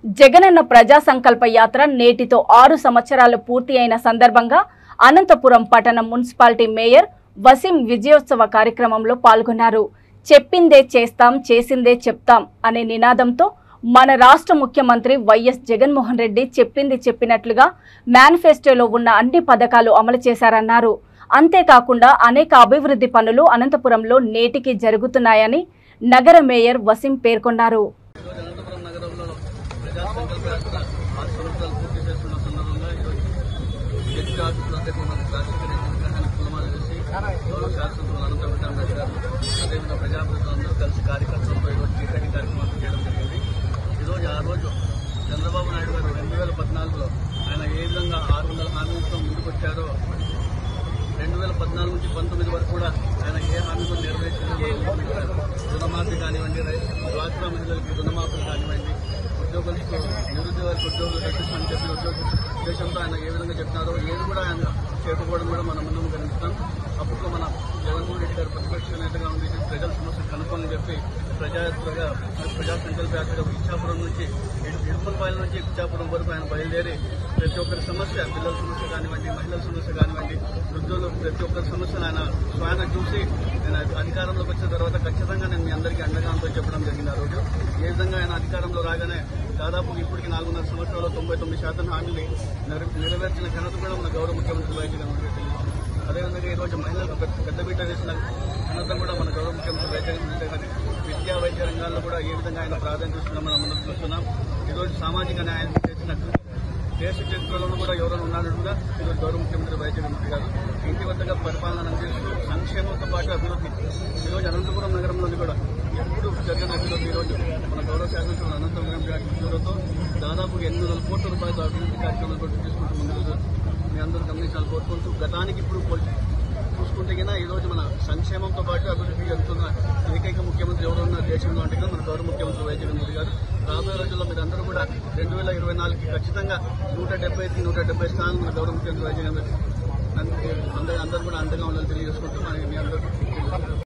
జగనన్న ప్రజా సంకల్ప యాత్ర నేటితో ఆరు సంవత్సరాలు పూర్తి అయిన సందర్భంగా అనంతపురం పట్టణ మున్సిపాలిటీ మేయర్ వసీం విజయోత్సవ కార్యక్రమంలో పాల్గొన్నారు చెప్పిందే చేస్తాం చేసిందే చెప్తాం అనే నినాదంతో మన రాష్ట్ర ముఖ్యమంత్రి వైఎస్ జగన్మోహన్ రెడ్డి చెప్పింది చెప్పినట్లుగా మేనిఫెస్టోలో ఉన్న అన్ని పథకాలు అమలు చేశారన్నారు అంతేకాకుండా అనేక అభివృద్ధి పనులు అనంతపురంలో నేటికి జరుగుతున్నాయని నగర మేయర్ వసీం పేర్కొన్నారు ఈరోజు అనంతపురం నగరంలో ప్రజా సంకల్ప యాత్ర ఆరు సంవత్సరాలు పూర్తి చేస్తున్న సందర్భంగా ఈరోజు ఎస్పీ ఆఫీసులో దగ్గర మన రాజశేఖర రెడ్డి విగ్రహాన్ని పూలమాల వేసి గౌరవ శాసనసభ్యులు అనంతపురం రామరాజు గారు అదేవిధంగా ప్రజాప్రతినిధులందరూ కలిసి కార్యకర్తలతో ఈరోజు చీకటి కార్యక్రమాలు చేయడం జరిగింది ఈరోజు ఆ రోజు చంద్రబాబు నాయుడు గారు రెండు వేల పద్నాలుగులో ఆయన ఏ విధంగా ఆరు వందల హామీలతో ముందుకొచ్చారో రెండు వేల పద్నాలుగు నుంచి పంతొమ్మిది వరకు కూడా ఆయన ఏ హామీలు నెరవేర్చలేదు రుణమాఫీ కానివ్వండి రై- డ్వాక్రా మహిళలకి రుణమాఫీ కానివ్వండి ఉద్యోగులకు నిరుద్యోగులకు ఉద్యోగులు కల్పిస్తామని చెప్పిన ఉద్యోగ ఉద్దేశంతో ఆయన ఏ విధంగా చెప్తున్నారో ఏది కూడా ఆయన చేయకపోవడం కూడా మనం ముందు కనిపిస్తాం అప్పట్లో మన జగన్మోహన్ రెడ్డి గారు ప్రతిపక్ష నేతగా ఉండి ప్రజల సమస్య కనుక్కోని చెప్పి ప్రజాయాత్రగా ప్రజా సంకల్ప యాత్రగా ఇచ్చాపురం నుంచి ఇడుపులపాయల నుంచి ఇచ్చాపురం వరకు ఆయన బయలుదేరి ప్రతి ఒక్కరి సమస్య పిల్లల సమస్య కానివ్వండి మహిళల సమస్య కానివ్వండి వృద్ధులు ప్రతి ఒక్కరి సమస్యను ఆయన స్వయాన చూసి నేను అధికారంలోకి వచ్చిన తర్వాత ఖచ్చితంగా నేను మీ అందరికీ అండగా ఉందని చెప్పడం జరిగింది ఆ రోజు ఏ విధంగా ఆయన అధికారంలో రాగానే దాదాపు ఇప్పటికి నాలుగున్నర సంవత్సరాల్లో తొంభై తొమ్మిది శాతం హామీని నెర- నెరవేర్చిన ఘనత కూడా మన గౌరవ ముఖ్యమంత్రి వైద్య జగన్మోహన్ రెడ్డి అదేవిధంగా ఈ రోజు మహిళలకు పెద్ద పెద్దపీట వేసిన ఘనత కూడా మన గౌరవ ముఖ్యమంత్రి వైద్య జగన్మోహన్ రెడ్డి గారి విద్యా వైద్య రంగాల్లో కూడా ఏ విధంగా ఆయన ప్రాధాన్యత ఇస్తున్నాం మనం ముందుకు చూస్తున్నాం ఈరోజు సామాజిక న్యాయం చేసినట్టు దేశ చరిత్రలో కూడా ఎవరైనా ఉన్నారన్నట్టుగా ఈరోజు గౌరవ ముఖ్యమంత్రి వైద్య జగన్మోహన్ గారు ఇంటి వద్దగా పరిపాలన అందిస్తూ సంక్షేమంతో పాటు అభివృద్ధి ఈరోజు అనంతపురం నగరంలోని కూడా ఎప్పుడు జరిగిన అభివృద్ధి ఈరోజు మన గౌరవ శాసనసభ అనంతపురం గారి ఉద్యోగంతో దాదాపు ఎనిమిది వందల కోట్ల రూపాయల అభివృద్ధి కార్యక్రమాలు కూడా తీసుకుంటూ ముందుకు మీ అందరూ గమనించాలని కోరుకుంటూ గతానికి ఇప్పుడు పోల్చి చూసుకుంటే కన్నా ఈ రోజు మన సంక్షేమంతో పాటు అభివృద్ధి జరుగుతున్న ఏకైక ముఖ్యమంత్రి ఎవరు ఉన్నారు దేశంలో అంటే కనుక మన గౌరవ ముఖ్యమంత్రి వైద్య జగన్మోహన్ గారు రాబోయే రోజుల్లో మీరు అందరూ కూడా రెండు వేల ఇరవై నాలుగుకి ఖచ్చితంగా నూట డెబ్బైకి నూట డెబ్బై స్థానాలు మన గౌరవ ముఖ్యమంత్రి వైద్య జగన్మోహన్ అందరూ అందరూ కూడా అండగా ఉండాలని తెలియజేసుకుంటూ మనకి మీ అందరూ